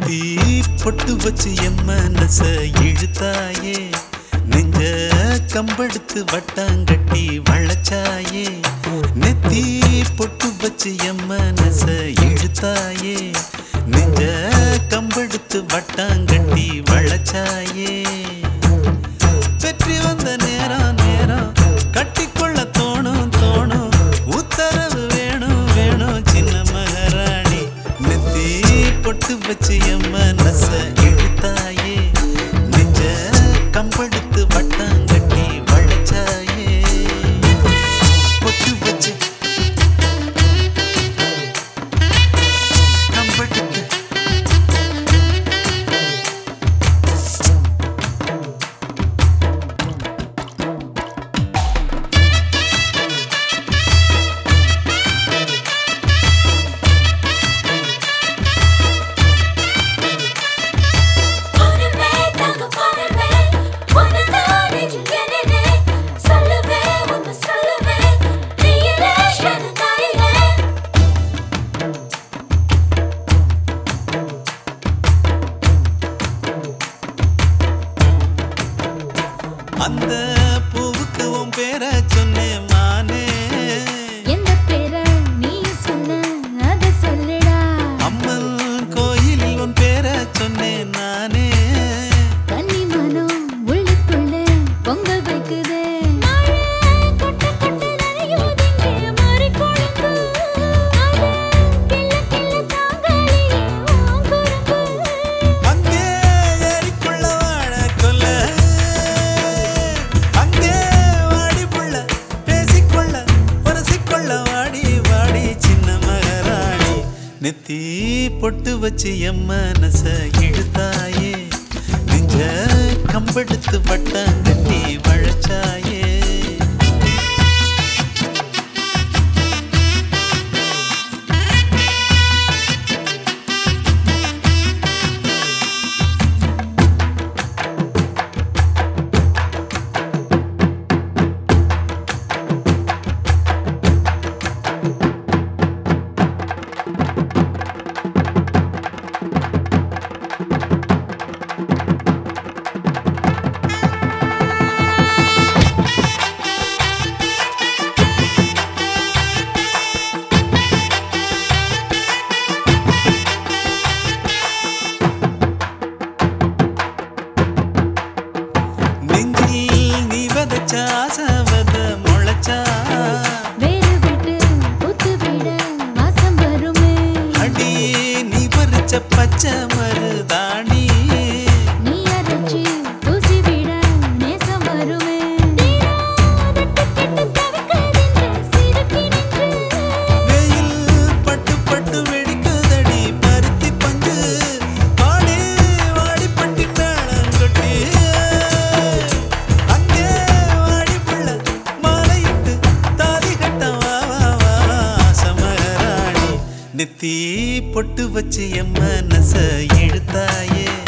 நெத்தி பொட்டு வச்சு என் மனச இழுத்தாயே நெஞ்ச கம்பெடுத்து வட்டாங்கட்டி வளைச்சாயே நெத்தி பொட்டு வச்சு என் மனச இழுத்தாயே நெஞ்ச கம்பெடுத்து வட்டாங்கட்டி வளைச்சாயே வெற்றி வந்த நேரம் நேரம் கட்டிக்கொள்ள தோணும் தோணும் உத்தரவு வேணும் வேணும் சின்ன மகாராணி நெத்தி பொட்டு வச்சு என் மனச இழுத்தாயே நெஞ்ச கம்பெடுத்து வட்டாங்கட்டி வளைச்சாயே பொட்டு வச்சு கம்பெடுத்து பொண்ணுமே தங்க பொண்ணுமே உன்னதான் நெஞ்சில் என்னனே சொல்லுவே உண்மை சொல்லுவே நீ இல்லை எனக்கு இல்லை அந்த பூவுக்கு உன் பேர சொன்னேன் மானே எந்த பேரை நீ சொன்ன அதை சொல்லுடா அம்மன் கோயிலில் உன் பேர சொன்னேன் நானே கன்னி மனம் உள்ளுக்குள்ள பொங்கல் வைக்குதே கொட்ட கொட்ட நனையுதிங்க மாறி கொழுந்து அது கிள்ள கிள்ள தாங்கலையே உன் குறும்பு அங்கே ஏரிக்குள்ள வாழ கொல்ல அங்கே வாடி புள்ள பேசிக்கொள்ள உரசிக்கொள்ள வாடி வாடி சின்ன மகாராணி நெத்தி பொட்டு வச்சு என் மனச இழுத்தாயே நெஞ்ச கம்பெடுத்து வட்டாங்கட்டி வளைச்சாயே நெஞ்சில் நீ விதைச்ச ஆசவத முளைச்சா வேறு விட்டு புத்து விட வாசம் வருமே அடி நீ பறிச்ச பச்சை மருதாணி நீ அரைச்சு பூசி விட நேசம் வருமே வெயில் பட்டு பட்டு வெடிக்குதடி பருத்தி பஞ்சு வாடி வாடி பட்டி மேளங்கொட்டி அங்கே வாடி புள்ள மாலையிட்டு தாலி கட்ட வா வா வா வா சமராணி நெத்தி பொட்டு வச்சு என் மனச இழுத்தாயே